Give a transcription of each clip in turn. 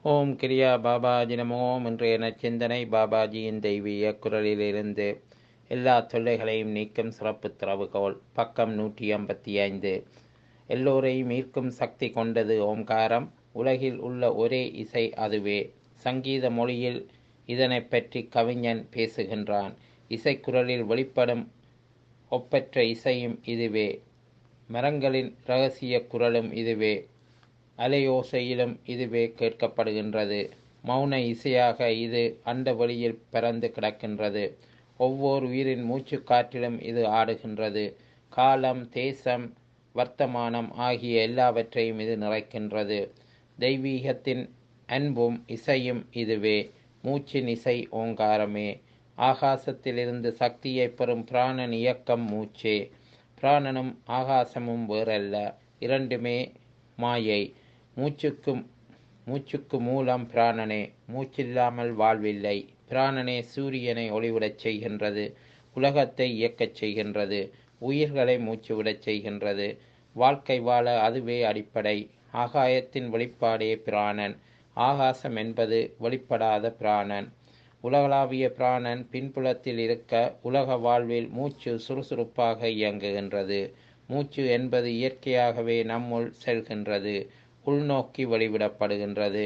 ஓம் கிரியா பாபாஜி நமோம் இன்றைய நச்சிந்தனை பாபாஜியின் தெய்வீக குரலிலிருந்து எல்லா தொல்லைகளையும் நீக்கும் சிறப்பு திறவுகோல் பக்கம் நூற்றி ஐம்பத்தி ஐந்து எல்லோரையும் ஈர்க்கும் சக்தி கொண்டது ஓம்காரம் உலகில் உள்ள ஒரே இசை அதுவே சங்கீத மொழியில் இதனை பற்றி கவிஞன் பேசுகின்றான் இசைக்குரலில் வெளிப்படும் ஒப்பற்ற இசையும் இதுவே மரங்களின் இரகசிய குரலும் இதுவே அலையோசையிலும் இதுவே கேட்கப்படுகின்றது மௌன இசையாக இது அண்ட வழியில் பறந்து கிடக்கின்றது ஒவ்வொரு உயிரின் மூச்சு காற்றிலும் இது ஆடுகின்றது காலம் தேசம் வர்த்தமானம் ஆகிய எல்லாவற்றையும் இது நிறைக்கின்றது தெய்வீகத்தின் அன்பும் இசையும் இதுவே மூச்சின் இசை ஓங்காரமே ஆகாசத்திலிருந்து சக்தியை பெறும் பிராணன் இயக்கம் மூச்சே பிராணனும் ஆகாசமும் வேறல்ல இரண்டுமே மாயை மூச்சுக்கும் மூச்சுக்கு மூலம் பிராணனே மூச்சில்லாமல் வாழ்வில்லை பிராணனே சூரியனை ஒளிவிடச் செய்கின்றது உலகத்தை இயக்கச் செய்கின்றது உயிர்களை மூச்சுவிடச் செய்கின்றது வாழ்க்கை வாழ அதுவே அடிப்படை ஆகாயத்தின் வெளிப்பாடே பிராணன் ஆகாசம் என்பது வெளிப்படாத பிராணன் உலகளாவிய பிராணன் பின்புலத்தில் இருக்க உலக வாழ்வில் மூச்சு சுறுசுறுப்பாக இயங்குகின்றது மூச்சு என்பது இயற்கையாகவே நம்முள் செல்கின்றது உள்நோக்கி வெளிவிடப்படுகின்றது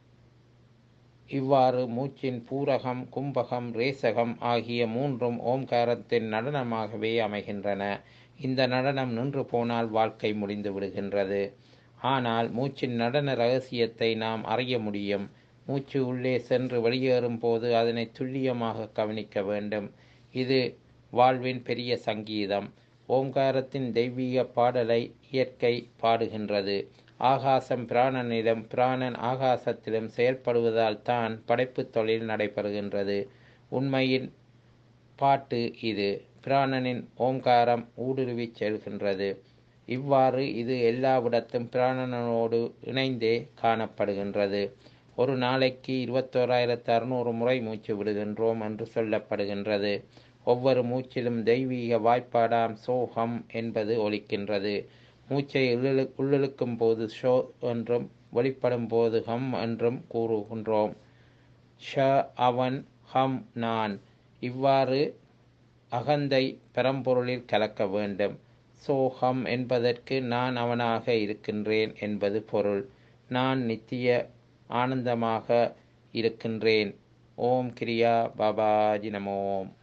இவ்வாறு மூச்சின் பூரகம் கும்பகம் ரேசகம் ஆகிய மூன்றும் ஓம்காரத்தின் நடனமாகவே அமைகின்றன இந்த நடனம் நின்று போனால் வாழ்க்கை முடிந்து விடுகின்றது ஆனால் மூச்சின் நடன ரகசியத்தை நாம் அறிய முடியும் மூச்சு உள்ளே சென்று வெளியேறும் போது அதனை துல்லியமாக கவனிக்க வேண்டும் இது வாழ்வின் பெரிய சங்கீதம் ஓம்காரத்தின் தெய்வீக பாடலை இயற்கை பாடுகின்றது ஆகாசம் பிராணனிடம் பிராணன் ஆகாசத்திலும் செயல்படுவதால் தான் படைப்பு தொழில் நடைபெறுகின்றது உண்மையின் பாட்டு இது பிராணனின் ஓம்காரம் ஊடுருவிச் செல்கின்றது இவ்வாறு இது எல்லாவிடத்தும் பிராணனோடு இணைந்தே காணப்படுகின்றது ஒரு நாளைக்கு இருபத்தோராயிரத்து அறுநூறு முறை மூச்சு விடுகின்றோம் என்று சொல்லப்படுகின்றது ஒவ்வொரு மூச்சிலும் தெய்வீக வாய்ப்பாடாம் சோகம் என்பது ஒலிக்கின்றது மூச்சை உள்ளிழு உள்ளிழுக்கும் போது ஷோ என்றும் வெளிப்படும் போது ஹம் என்றும் கூறுகின்றோம் ஷ அவன் ஹம் நான் இவ்வாறு அகந்தை பரம்பொருளில் கலக்க வேண்டும் சோகம் என்பதற்கு நான் அவனாக இருக்கின்றேன் என்பது பொருள் நான் நித்திய ஆனந்தமாக இருக்கின்றேன் ஓம் கிரியா பாபாஜி நமோம்